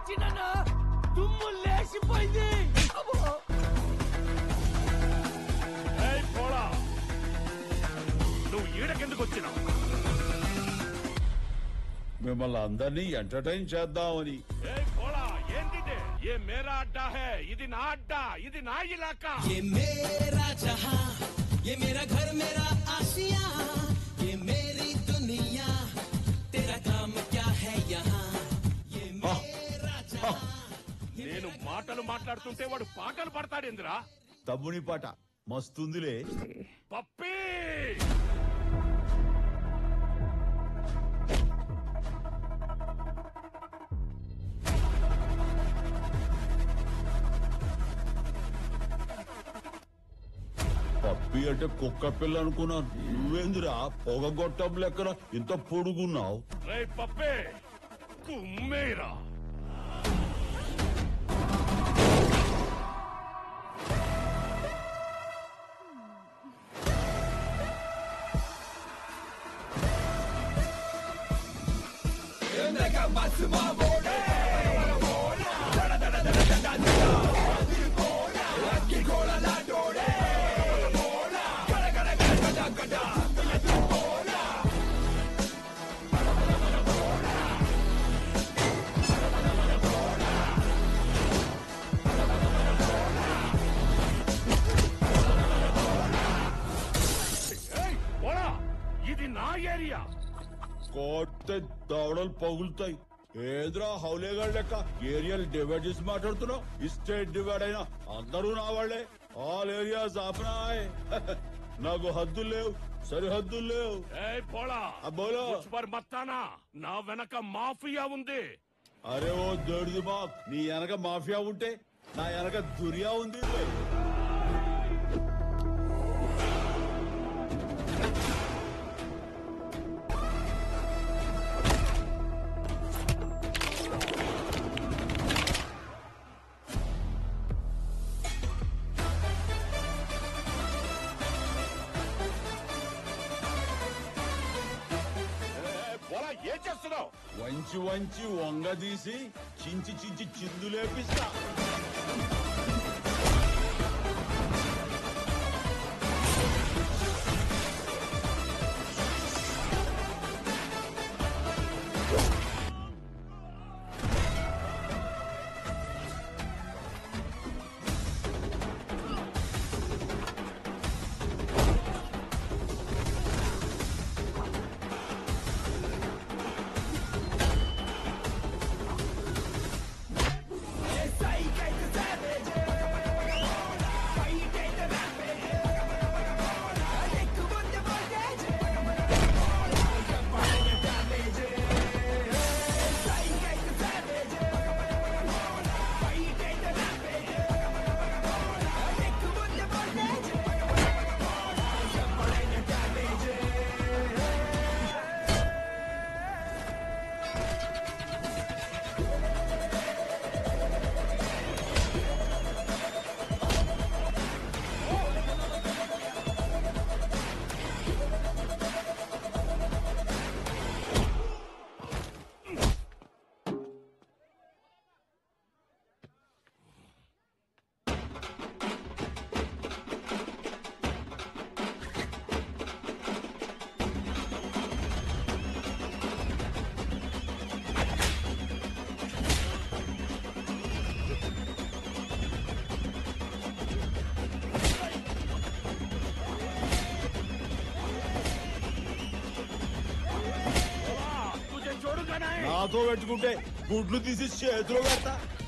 వచ్చినా దుమ్ము లేచిపోయింది అబ్బో. ఏయ్ పోడా నువ్వు ఈడకెందుకు వచ్చినావు మిమ్మల్ని అందరినీ ఎంటర్టైన్ చేద్దామని ఏయ్ పోడా ఏంటిదే ఏ మేరా అడ్డా హే ఇది నా అడ్డా ఇది నా ఇలాకా ये मेरा जहां ये मेरा घर मेरा आशिया ये मेरी दुनिया तेरा काम क्या है यहाँ ये मेरा जहां నేను మాటలు మాట్లాడుతుంటే వాడు పాటలు పడతాడేందిరా తమ్ముని పాట మస్తుందిలే పప్పి పప్పి అంటే కుక్క పిల్ల అనుకున్నాను నువ్వేందిరా పొగగొట్టం లెక్కన ఇంత పొడుగున్నావు రే పప్పే కుమ్మేరా ఏయ్ పోడా ఇది నా ఏరియా కొట్టే దవడలు పగులుతాయి ఏద్రా హౌలేగాడ్ లెక్క ఏరియల్ డివైడ్ చేసి మాట్లాడుతున్నావు ఈ స్టేట్ డివైడ్ అయినా అందరూ నా వాళ్ళే ఆల్ ఏరియాస్ ఆపనాయ్ నాకు హద్దులు లేవు సరిహద్దులు లేవు ఏయ్ పోడా ఆ బోలో ముझ पर మత్తానా నా వెనక మాఫియా ఉంది అరే ఓ దొడిది బాబ్ నీ వెనక మాఫియా ఉంటే నా వెనక దురియా ఉంది ఏయ్, పోడా ఏం చేస్తున్నావు వంచి వంచి వంగదీసి చించి చించి చిందులేపిస్తా పోడా తుజే చూడుగానే నాతో పెట్టుకుంటే గుడ్లు తీసి చేతిలో పెడతా